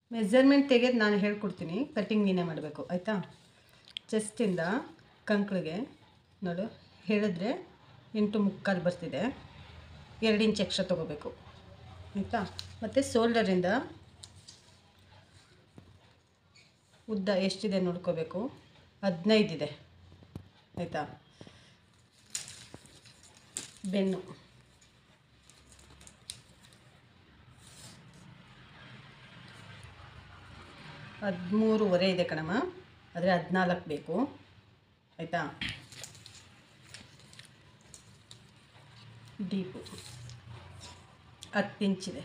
Measurement ತೆಗೆದು ನಾನು ಹೇಳ್ಕೊಡ್ತೀನಿ ಕಟ್ಟಿಂಗ್ ನೀನೇ ಮಾಡಬೇಕು ಆಯಿತಾ ಚೆಸ್ಟಿಂದ ಕಂಕ್ಳಿಗೆ ನೋಡು ಹೇಳಿದ್ರೆ ಎಂಟು ಮುಕ್ಕಾಲು ಬರ್ತಿದೆ ಎರಡು ಇಂಚ್ ಎಕ್ಸ್ಟ್ರಾ ತೊಗೋಬೇಕು ಆಯಿತಾ ಮತ್ತು ಶೋಲ್ಡರಿಂದ ಉದ್ದ ಎಷ್ಟಿದೆ ನೋಡ್ಕೋಬೇಕು ಹದಿನೈದಿದೆ ಆಯಿತಾ ಬೆನ್ನು ಹದಿಮೂರುವರೆ ಇದೆ ಕಣಮ್ಮ ಆದರೆ ಹದಿನಾಲ್ಕು ಬೇಕು ಆಯಿತಾ ಡೀಪು ಹತ್ತು ಇಂಚಿದೆ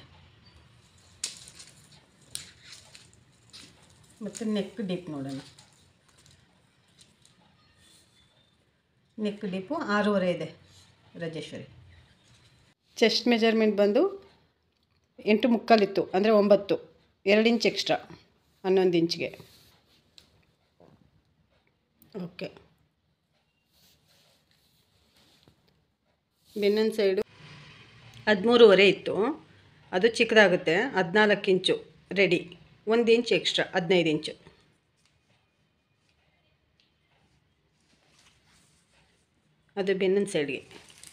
ಮತ್ತು ನೆಕ್ ಡೀಪ್ ನೋಡೋಣ ನೆಕ್ ಡೀಪು ಆರೂವರೆ ಇದೆ ರಾಜೇಶ್ವರಿ ಚೆಸ್ಟ್ ಮೆಜರ್ಮೆಂಟ್ ಬಂದು ಎಂಟು ಮುಕ್ಕಾಲಿತ್ತು ಅಂದರೆ ಒಂಬತ್ತು ಎರಡು ಇಂಚ್ ಎಕ್ಸ್ಟ್ರಾ ಹನ್ನೊಂದು ಇಂಚ್ಗೆ ಓಕೆ ಬೆನ್ನನ್ ಸೈಡು ಹದಿಮೂರುವರೆ ಇತ್ತು ಅದು ಚಿಕ್ಕದಾಗುತ್ತೆ ಹದಿನಾಲ್ಕು ಇಂಚು ರೆಡಿ ಒಂದು ಇಂಚ್ ಎಕ್ಸ್ಟ್ರಾ ಹದಿನೈದು ಇಂಚು ಅದು ಬೆನ್ನನ್ ಸೈಡ್ಗೆ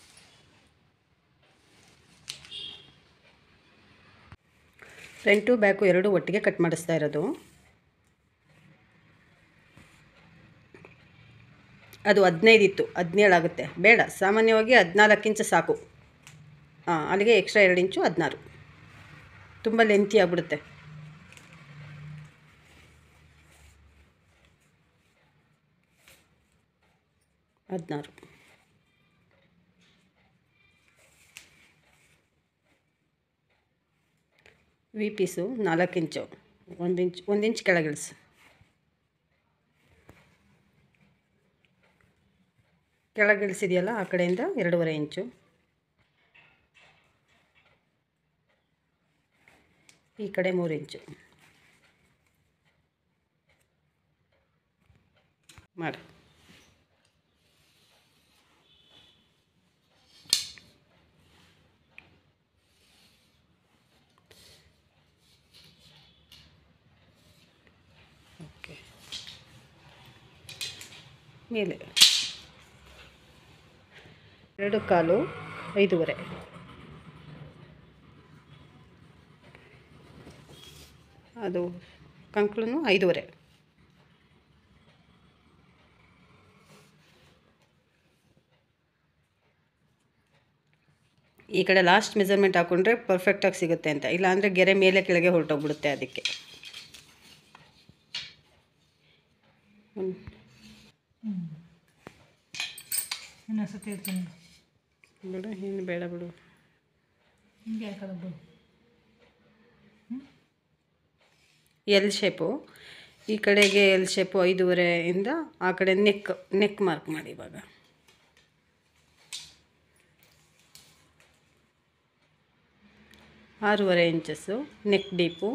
ಫ್ರಂಟು ಬ್ಯಾಕು ಎರಡು ಒಟ್ಟಿಗೆ ಕಟ್ ಮಾಡಿಸ್ತಾ ಇರೋದು ಅದು ಹದಿನೈದು ಇತ್ತು ಹದಿನೇಳು ಆಗುತ್ತೆ ಬೇಡ ಸಾಮಾನ್ಯವಾಗಿ ಹದಿನಾಲ್ಕು ಇಂಚು ಸಾಕು ಹಾಂ ಅಲ್ಲಿಗೆ ಎಕ್ಸ್ಟ್ರಾ ಎರಡು ಇಂಚು ಹದಿನಾರು ತುಂಬ ಲೆಂತಿ ಆಗಿಬಿಡುತ್ತೆ ಹದಿನಾರು ವಿ ಪೀಸು ನಾಲ್ಕು ಇಂಚು ಒಂದು ಇಂಚ್ ಒಂದು ಇಂಚ್ ಕೆಳಗಿಳಿಸು ಕೆಳಗಿಳಿಸಿದೆಯಲ್ಲ ಆ ಕಡೆಯಿಂದ ಎರಡೂವರೆ ಇಂಚು ಈ ಕಡೆ ಮೂರು ಇಂಚು ಮಾಡಿ ಓಕೆ ಮೇಲೆ ಎರಡು ಕಾಲು ಐದೂವರೆ ಅದು ಕಂಕ್ಳು ಐದೂವರೆ ಈ ಕಡೆ ಲಾಸ್ಟ್ ಮೆಜರ್ಮೆಂಟ್ ಹಾಕ್ಕೊಂಡ್ರೆ ಪರ್ಫೆಕ್ಟಾಗಿ ಸಿಗುತ್ತೆ ಅಂತ ಇಲ್ಲಾಂದರೆ ಗೆರೆ ಮೇಲೆ ಕೆಳಗೆ ಹೊರಟೋಗ್ಬಿಡುತ್ತೆ ಅದಕ್ಕೆ ಇನ್ನೊಂದ್ಸತಿ ಹೇಳ್ತೀನಿ ಬಿಡು ಏನು ಬೇಡ ಬಿಡು ಹಿಂಗೆ ಹಾಕೋದು ಎಲ್ ಶೇಪು ಈ ಕಡೆಗೆ ಎಲ್ ಶೇಪು ಐದೂವರೆಯಿಂದ ಆ ಕಡೆ ನೆಕ್ ನೆಕ್ ಮಾರ್ಕ್ ಮಾಡಿ ಇವಾಗ ಆರೂವರೆ ಇಂಚಸ್ಸು ನೆಕ್ ಡೀಪು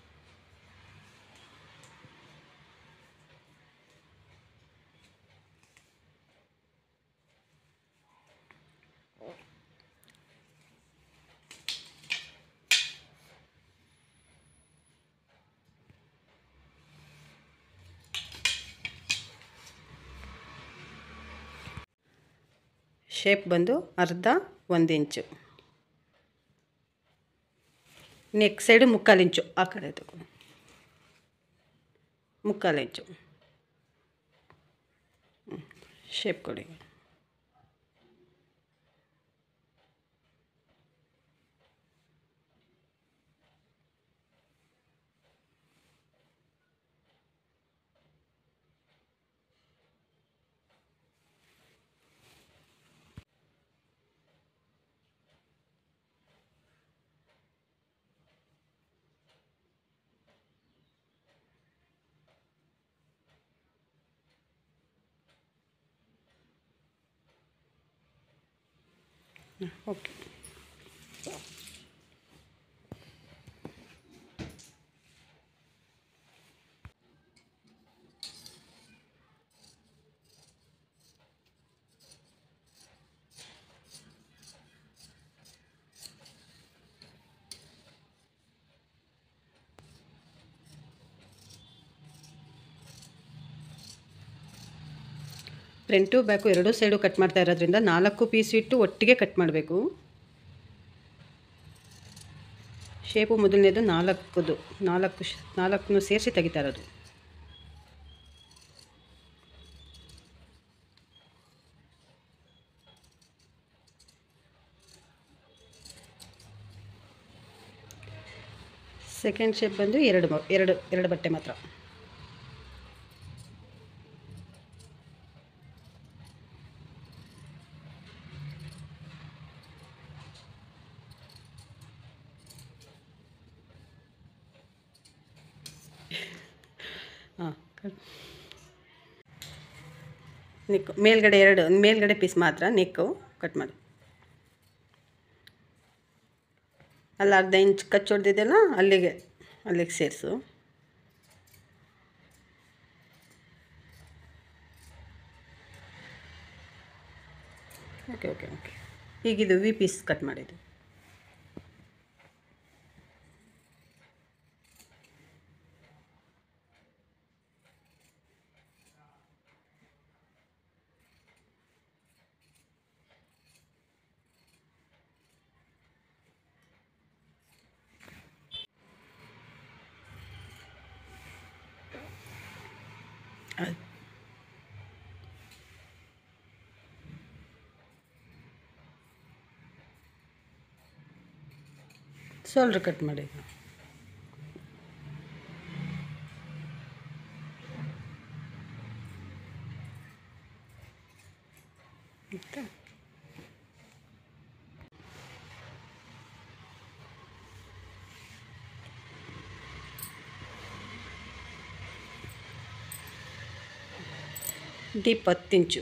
ಶೇಪ್ ಬಂದು ಅರ್ಧ ಒಂದು ಇಂಚು ನೆಕ್ ಸೈಡು ಮುಕ್ಕಾಲು ಇಂಚು ಆ ಕಡೆ ತಗೋ ಮುಕ್ಕಾಲು ಇಂಚು ಶೇಪ್ ಕೊಡಿ ಓಕೆ ಫ್ರಂಟು ಬ್ಯಾಕು ಎರಡೂ ಸೈಡು ಕಟ್ ಮಾಡ್ತಾ ಇರೋದ್ರಿಂದ ನಾಲ್ಕು ಪೀಸ್ ಇಟ್ಟು ಒಟ್ಟಿಗೆ ಕಟ್ ಮಾಡಬೇಕು ಶೇಪು ಮೊದಲನೇದು ನಾಲ್ಕದು ನಾಲ್ಕು ಶ್- ನಾಲ್ಕನ್ನು ಸೇರಿಸಿ ತೆಗಿತಾ ಇರೋದು ಸೆಕೆಂಡ್ ಶೇಪ್ ಬಂದು ಎರಡು ಮ- ಎರಡು ಎರಡು ಬಟ್ಟೆ ಮಾತ್ರ ಹಾಂ ನೆಕ್ಕು ಮೇಲ್ಗಡೆ ಎರಡು ಮೇಲ್ಗಡೆ ಪೀಸ್ ಮಾತ್ರ ನೆಕ್ಕು ಕಟ್ ಮಾಡಿ ಅಲ್ಲ ಅರ್ಧ ಇಂಚ್ ಕಚ್ಚು ಹೊಡೆದಿದ್ದೆಲ್ಲ ಅಲ್ಲಿಗೆ ಅಲ್ಲಿಗೆ ಸೇರಿಸು ಓಕೆ ಓಕೆ ಓಕೆ ಈಗಿದು ವಿ ಪೀಸ್ ಕಟ್ ಮಾಡಿದ್ದು ಆಯ್ತು ಸೋಲ್ಡ್ರ್ ಕಟ್ ಮಾಡಿ ಆಯ್ತಾ ಡೀಪ್ ಹತ್ತು ಇಂಚು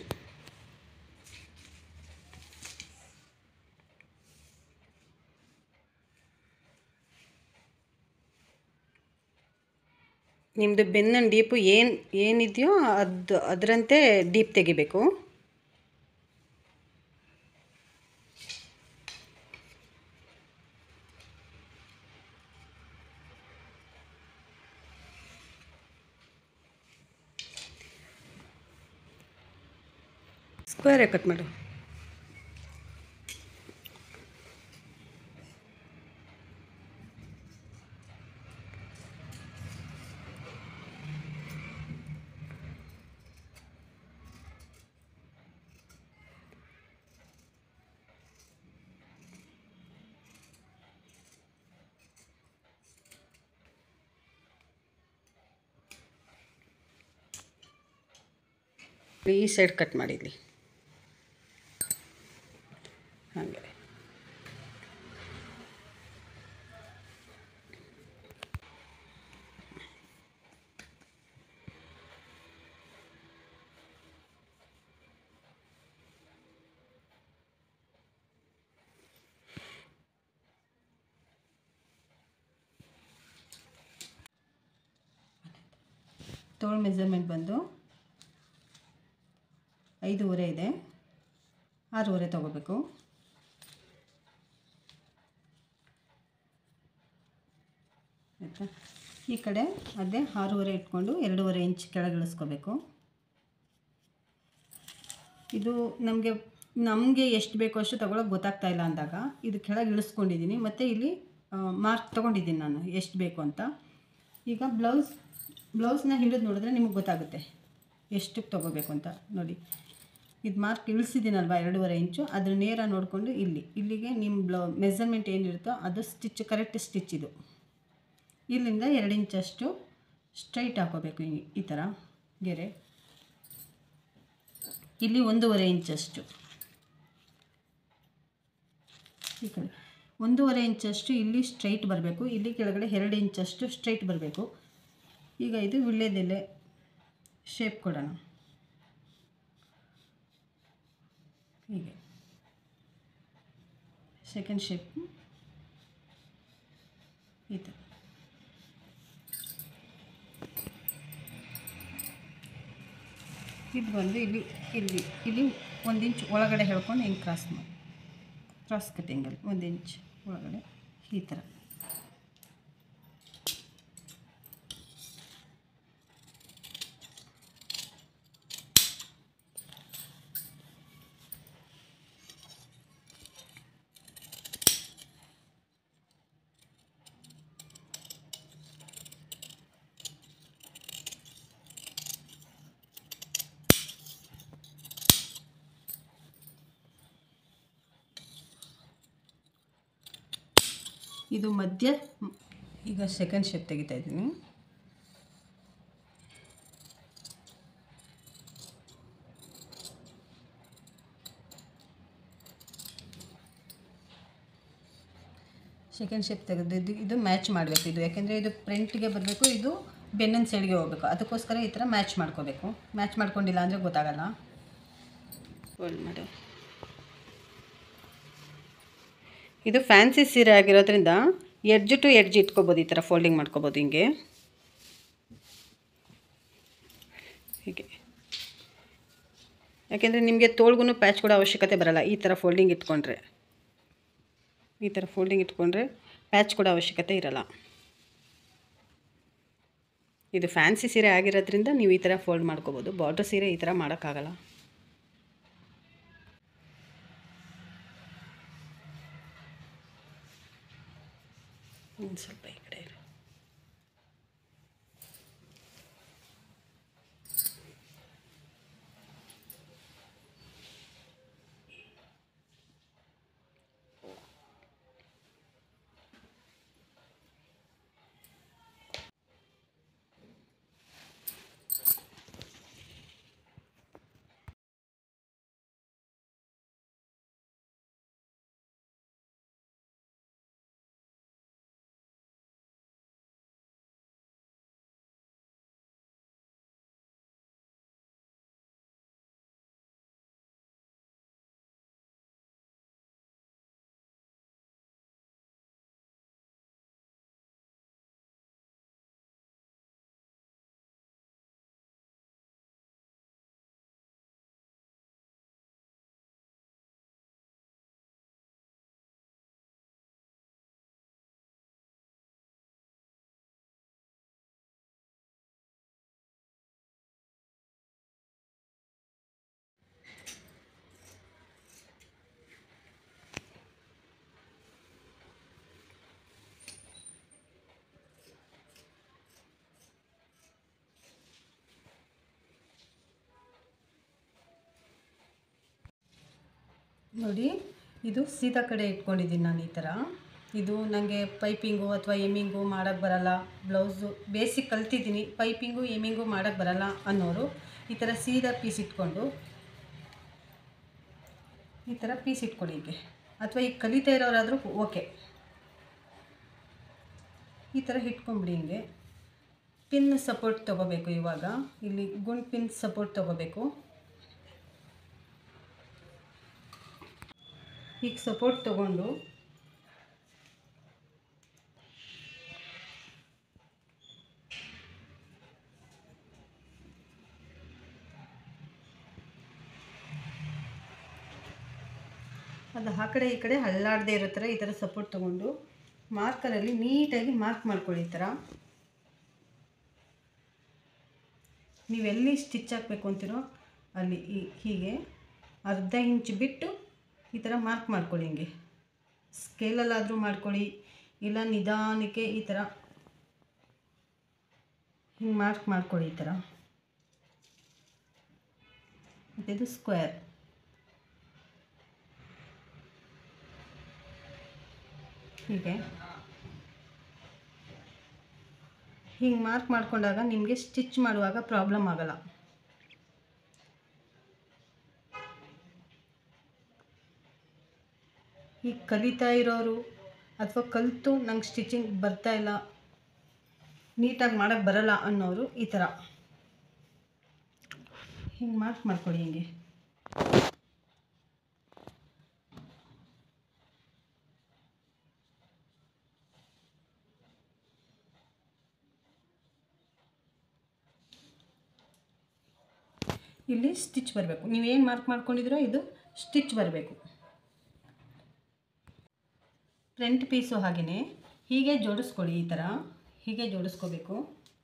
ನಿಮ್ಮದು ಬೆನ್ನನ್ ಡೀಪು ಏನು ಏನಿದೆಯೋ ಅದು ಅದರಂತೆ ಡೀಪ್ ತೆಗಿಬೇಕು ಸ್ಕ್ವೇರೇ ಕಟ್ ಮಾಡು ಈ ಸೈಡ್ ಕಟ್ ಮಾಡಿದ್ಲಿ ಹಾಗೆ ತೋಳು ಮೆಜರ್ಮೆಂಟ್ ಬಂದು ಐದೂವರೆ ಇದೆ ಆರೂವರೆ ತೊಗೋಬೇಕು ಆಯಿತಾ ಈ ಕಡೆ ಅದೇ ಆರೂವರೆ ಇಟ್ಕೊಂಡು ಎರಡೂವರೆ ಇಂಚ್ ಕೆಳಗೆ ಇಳಿಸ್ಕೋಬೇಕು ಇದು ನಮಗೆ ನಮಗೆ ಎಷ್ಟು ಬೇಕೋ ಅಷ್ಟು ತೊಗೊಳಕ್ಕೆ ಗೊತ್ತಾಗ್ತಾ ಇಲ್ಲ ಅಂದಾಗ ಇದು ಕೆಳಗೆ ಇಳಿಸ್ಕೊಂಡಿದ್ದೀನಿ ಮತ್ತು ಇಲ್ಲಿ ಮಾರ್ಕ್ ತೊಗೊಂಡಿದ್ದೀನಿ ನಾನು ಎಷ್ಟು ಬೇಕು ಅಂತ ಈಗ ಬ್ಲೌಸ್ ಬ್ಲೌಸ್ನ ಹಿಡಿದು ನೋಡಿದ್ರೆ ನಿಮಗೆ ಗೊತ್ತಾಗುತ್ತೆ ಎಷ್ಟಕ್ಕೆ ತೊಗೋಬೇಕು ಅಂತ ನೋಡಿ ಇದು ಮಾರ್ಕ್ ಇಳಿಸಿದ್ದೀನಲ್ವ ಎರಡೂವರೆ ಇಂಚು ಅದ್ರ ನೇರ ನೋಡಿಕೊಂಡು ಇಲ್ಲಿ ಇಲ್ಲಿಗೆ ನಿಮ್ಮ ಬ್ಲೌ ಮೆಸರ್ಮೆಂಟ್ ಏನಿರುತ್ತೋ ಅದು ಸ್ಟಿಚ್ ಕರೆಕ್ಟ್ ಸ್ಟಿಚ್ ಇದು ಇಲ್ಲಿಂದ ಎರಡು ಇಂಚಷ್ಟು ಸ್ಟ್ರೈಟ್ ಹಾಕೋಬೇಕು ಈ ಈ ಥರ ಗೆರೆ ಇಲ್ಲಿ ಒಂದೂವರೆ ಇಂಚಷ್ಟು ಈ ಕಡೆ ಒಂದೂವರೆ ಇಂಚಷ್ಟು ಇಲ್ಲಿ ಸ್ಟ್ರೈಟ್ ಬರಬೇಕು ಇಲ್ಲಿ ಕೆಳಗಡೆ ಎರಡು ಇಂಚಷ್ಟು ಸ್ಟ್ರೈಟ್ ಬರಬೇಕು ಈಗ ಇದು ವಿಳ್ಯದೆಲೆ ಶೇಪ್ ಕೊಡೋಣ ಹೀಗೆ ಸೆಕೆಂಡ್ ಶೇಪ್ ಈ ಥರ ಇದು ಬಂದು ಇಲ್ಲಿ ಇಲ್ಲಿ ಇಲ್ಲಿ ಒಂದು ಇಂಚ್ ಒಳಗಡೆ ಹೇಳ್ಕೊಂಡು ಹಿಂಗೆ ಕ್ರಾಸ್ ಮಾಡಿ ಕ್ರಾಸ್ ಕಟ್ಟಿಂಗಲ್ಲಿ ಒಂದು ಇಂಚ್ ಒಳಗಡೆ ಈ ಥರ ಇದು ಮಧ್ಯ ಈಗ ಸೆಕೆಂಡ್ ಶೇಪ್ ತೆಗಿತಾ ಇದ್ದೀನಿ ಸೆಕೆಂಡ್ ಶೇಪ್ ತೆಗೆದು ಇದು ಇದು ಮ್ಯಾಚ್ ಮಾಡಬೇಕು ಇದು ಯಾಕೆಂದರೆ ಇದು ಪ್ರಿಂಟ್ಗೆ ಬರಬೇಕು ಇದು ಬೆನ್ನಿನ ಸೈಡ್ಗೆ ಹೋಗ್ಬೇಕು ಅದಕ್ಕೋಸ್ಕರ ಈ ಥರ ಮ್ಯಾಚ್ ಮಾಡ್ಕೋಬೇಕು ಮ್ಯಾಚ್ ಮಾಡ್ಕೊಂಡಿಲ್ಲ ಅಂದರೆ ಗೊತ್ತಾಗಲ್ಲ ಫೋಲ್ಡ್ ಮಾಡು ಇದು ಫ್ಯಾನ್ಸಿ ಸೀರೆ ಆಗಿರೋದ್ರಿಂದ ಎಡ್ಜ್ ಟು ಎಡ್ಜ್ ಇಟ್ಕೋಬೋದು ಈ ಥರ ಫೋಲ್ಡಿಂಗ್ ಮಾಡ್ಕೋಬೋದು ಹಿಂಗೆ ಹೀಗೆ ಯಾಕೆಂದರೆ ನಿಮಗೆ ತೋಳ್ಗೂ ಪ್ಯಾಚ್ ಕೊಡೋ ಅವಶ್ಯಕತೆ ಬರಲ್ಲ ಈ ಥರ ಫೋಲ್ಡಿಂಗ್ ಇಟ್ಕೊಂಡ್ರೆ ಈ ಥರ ಫೋಲ್ಡಿಂಗ್ ಇಟ್ಕೊಂಡ್ರೆ ಪ್ಯಾಚ್ ಕೊಡೋ ಅವಶ್ಯಕತೆ ಇರಲ್ಲ ಇದು ಫ್ಯಾನ್ಸಿ ಸೀರೆ ಆಗಿರೋದ್ರಿಂದ ನೀವು ಈ ಥರ ಫೋಲ್ಡ್ ಮಾಡ್ಕೋಬೋದು ಬಾರ್ಡರ್ ಸೀರೆ ಈ ಥರ ಮಾಡೋಕ್ಕಾಗಲ್ಲ ಒಂದು ಸ್ವಲ್ಪ ಈ ಕಡೆ ಇರು. ನೋಡಿ ಇದು ಸೀದಾ ಕಡೆ ಇಟ್ಕೊಂಡಿದ್ದೀನಿ ನಾನು ಈ ಥರ ಇದು ನನಗೆ ಪೈಪಿಂಗು ಅಥವಾ ಎಮ್ಮಿಂಗು ಮಾಡೋಕ್ಕೆ ಬರಲ್ಲ ಬ್ಲೌಸು ಬೇಸಿಕ್ ಕಲ್ತಿದ್ದೀನಿ ಪೈಪಿಂಗು ಎಮ್ಮಿಂಗು ಮಾಡೋಕ್ಕೆ ಬರಲ್ಲ ಅನ್ನೋರು ಈ ಥರ ಸೀದಾ ಪೀಸ್ ಇಟ್ಕೊಂಡು ಈ ಥರ ಪೀಸ್ ಇಟ್ಕೊಳ್ಳಿ ಹೀಗೆ ಅಥವಾ ಈಗ ಕಲಿತಾ ಇರೋರಾದರೂ ಓಕೆ ಈ ಥರ ಇಟ್ಕೊಂಬಿಡಿ ಹಿಂಗೆ ಪಿನ್ ಸಪೋರ್ಟ್ ತೊಗೋಬೇಕು ಇವಾಗ ಇಲ್ಲಿ ಗುಂಡ್ ಪಿನ್ ಸಪೋರ್ಟ್ ತೊಗೋಬೇಕು ಈಗ ಸಪೋರ್ಟ್ ತೊಗೊಂಡು ಅದು ಆ ಕಡೆ ಈ ಕಡೆ ಹಳ್ಳಾಡದೆ ಇರೋ ಥರ ಈ ಥರ ಸಪೋರ್ಟ್ ತೊಗೊಂಡು ಮಾರ್ಕರಲ್ಲಿ ನೀಟಾಗಿ ಮಾರ್ಕ್ ಮಾಡ್ಕೊಳ್ಳಿ ಈ ಥರ ನೀವೆಲ್ಲಿ ಸ್ಟಿಚ್ ಹಾಕಬೇಕು ಅಂತೀರೋ ಅಲ್ಲಿ ಈ- ಹೀಗೆ ಅರ್ಧ ಇಂಚ್ ಬಿಟ್ಟು ಈ ಥರ ಮಾರ್ಕ್ ಮಾಡ್ಕೊಳ್ಳಿ ಹಿಂಗೆ ಸ್ಕೇಲಲ್ಲಾದರೂ ಮಾಡ್ಕೊಳ್ಳಿ ಇಲ್ಲ ನಿಧಾನಕ್ಕೆ ಈ ಥರ ಹಿಂಗೆ ಮಾರ್ಕ್ ಮಾಡ್ಕೊಳ್ಳಿ ಈ ಥರ ಮತ್ತು ಇದು ಸ್ಕ್ವೇರ್ ಹೀಗೆ ಹಿಂಗೆ ಮಾರ್ಕ್ ಮಾಡ್ಕೊಂಡಾಗ ನಿಮಗೆ ಸ್ಟಿಚ್ ಮಾಡುವಾಗ ಪ್ರಾಬ್ಲಮ್ ಆಗಲ್ಲ ಈಗ ಕಲಿತಾ ಇರೋರು ಅಥವಾ ಕಲಿತು ನಂಗೆ ಸ್ಟಿಚಿಂಗ್ ಬರ್ತಾ ಇಲ್ಲ ನೀಟಾಗಿ ಮಾಡೋಕ್ಕೆ ಬರಲ್ಲ ಅನ್ನೋರು ಈ ಥರ ಹಿಂಗೆ ಮಾರ್ಕ್ ಮಾಡ್ಕೊಳ್ಳಿ ಹಿಂಗೆ ಇಲ್ಲಿ ಸ್ಟಿಚ್ ಬರಬೇಕು ನೀವೇನು ಮಾರ್ಕ್ ಮಾಡ್ಕೊಂಡಿದ್ದೀರೋ ಇದು ಸ್ಟಿಚ್ ಬರಬೇಕು ಫ್ರಂಟ್ ಪೀಸು ಹಾಗೆಯೇ ಹೀಗೆ ಜೋಡಿಸ್ಕೊಳ್ಳಿ ಈ ಥರ ಹೀಗೆ ಜೋಡಿಸ್ಕೋಬೇಕು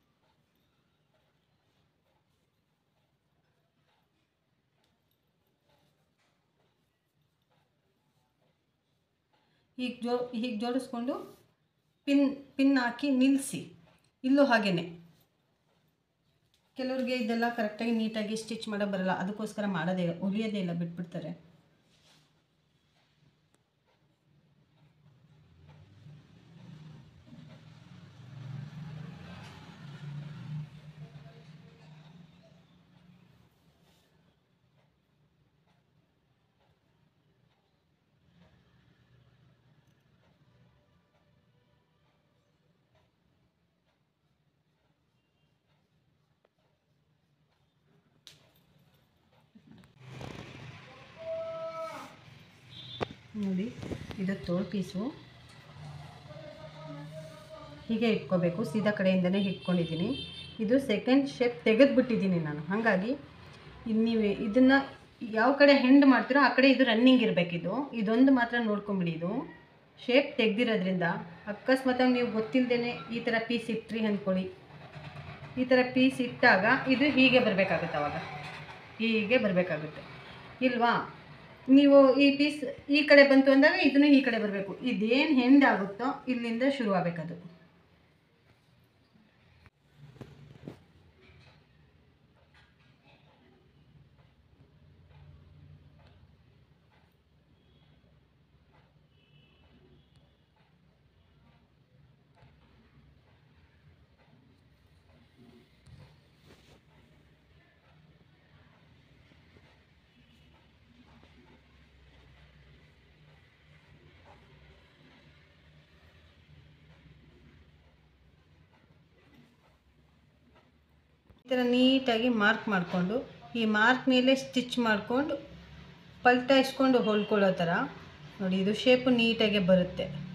ಹೀಗೆ ಜೋ ಹೀಗೆ ಜೋಡಿಸ್ಕೊಂಡು ಪಿನ್ ಪಿನ್ ಹಾಕಿ ನಿಲ್ಲಿಸಿ ಇಲ್ಲೂ ಹಾಗೇ ಕೆಲವ್ರಿಗೆ ಇದೆಲ್ಲ ಕರೆಕ್ಟಾಗಿ ನೀಟಾಗಿ ಸ್ಟಿಚ್ ಮಾಡೋಕ್ಕೆ ಬರಲ್ಲ ಅದಕ್ಕೋಸ್ಕರ ಮಾಡೋದೇ ಇಲ್ಲ ಹೊಲಿಯೋದೇ ಇಲ್ಲ ಬಿಟ್ಬಿಡ್ತಾರೆ ನೋಡಿ ಇದು ತೋಳು ಪೀಸು ಹೀಗೆ ಇಟ್ಕೋಬೇಕು ಸೀದಾ ಕಡೆಯಿಂದನೇ ಇಟ್ಕೊಂಡಿದ್ದೀನಿ ಇದು ಸೆಕೆಂಡ್ ಶೇಪ್ ತೆಗೆದುಬಿಟ್ಟಿದ್ದೀನಿ ನಾನು ಹಾಗಾಗಿ ಇನ್ನು ನೀವು ಇದನ್ನು ಯಾವ ಕಡೆ ಹೆಂಡ್ ಮಾಡ್ತೀರೋ ಆ ಕಡೆ ಇದು ರನ್ನಿಂಗ್ ಇರಬೇಕಿದು ಇದೊಂದು ಮಾತ್ರ ನೋಡ್ಕೊಂಬಿಡಿ ಇದು ಶೇಪ್ ತೆಗ್ದಿರೋದ್ರಿಂದ ಅಕಸ್ಮಾತಾಗಿ ನೀವು ಗೊತ್ತಿಲ್ಲದೇ ಈ ಥರ ಪೀಸ್ ಇಟ್ರಿ ಅಂದ್ಕೊಳ್ಳಿ ಈ ಥರ ಪೀಸ್ ಇಟ್ಟಾಗ ಇದು ಹೀಗೆ ಬರಬೇಕಾಗುತ್ತೆ ಅವಾಗ ಹೀಗೆ ಬರಬೇಕಾಗುತ್ತೆ ಇಲ್ವಾ ನೀವು ಈ ಪೀಸ್ ಈ ಕಡೆ ಬಂತು ಅಂದಾಗ ಇದನ್ನು ಈ ಕಡೆ ಬರಬೇಕು ಇದೇನು ಹೆಂಡ್ ಆಗುತ್ತೋ ಇಲ್ಲಿಂದ ಶುರು ಆಗಬೇಕದು ಈ ಥರ ನೀಟಾಗಿ ಮಾರ್ಕ್ ಮಾಡಿಕೊಂಡು ಈ ಮಾರ್ಕ್ ಮೇಲೆ ಸ್ಟಿಚ್ ಮಾಡಿಕೊಂಡು ಪಲ್ಟಾಯಿಸ್ಕೊಂಡು ಹೊಲ್ಕೊಳ್ಳೋ ಥರ ನೋಡಿ ಇದು ಶೇಪು ನೀಟಾಗಿ ಬರುತ್ತೆ